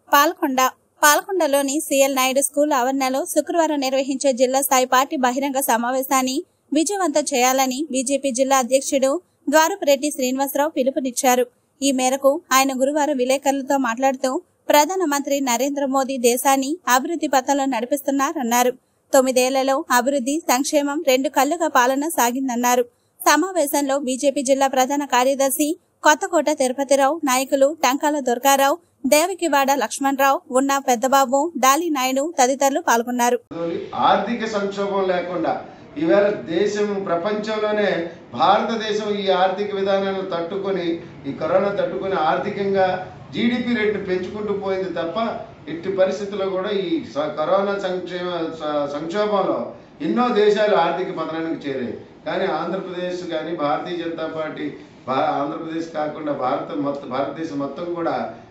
పాల్కొండ పాల్కొండలోని CL Naidu school ఆవరణలో శుక్రవారం నిర్వహించే జిల్లా స్థాయి పార్టీ బహిరంగ సమావేశాన్ని విజయవంతం చేయాలని బీజేపీ జిల్లా అధ్యక్షుడు ద్వారపురెడ్డి శ్రీనివాసరావు పిలుపునిచ్చారు ఈ మేరకు ఆయన గురువారం విలేకరులతో మాట్లాడుతూ ప్రధానమంత్రి నరేంద్ర మోదీ దేశాన్ని అభివృద్ధి పథంలో నడిపిస్తున్నారన్నారు తొమ్మిదేళ్లలో అభివృద్ధి సంక్షేమం రెండు కళ్లుగా పాలన సాగిందన్నారు సమావేశంలో బీజేపీ జిల్లా ప్రధాన కార్యదర్శి కొత్తకోట తిరుపతిరావు నాయకులు టంకాల దుర్గారావు దేవకివాడ లక్ష్మణరావు ఉన్న పెద్దబాబు డాలి నాయుడు తదితరులు పాల్గొన్నారు తోలి ఆర్థిక సంక్షోభం లేకుండా ఈవేళ దేశం ప్రపంచంలోనే భారతదేశం ఈ ఆర్థిక విధానాలను తట్టుకొని ఈ కరోనా తట్టుకొని ఆర్థికంగా జీడిపి రేటు పెంచుకుంటూ పోయింది తప్ప ఇట్టి పరిస్థితుల్లో కూడా ఈ స- కరోనా సంక్షేమ స- సంక్షోభంలో ఎన్నో దేశాలు ఆర్థిక పతనానికి చేరాయి కానీ ఆంధ్రప్రదేశ్ కానీ భారతీయ జనతా పార్టీ భా ఆంధ్రప్రదేశ్ కాకుండా భారత మొత్తం భారతదేశం మొత్తం కూడా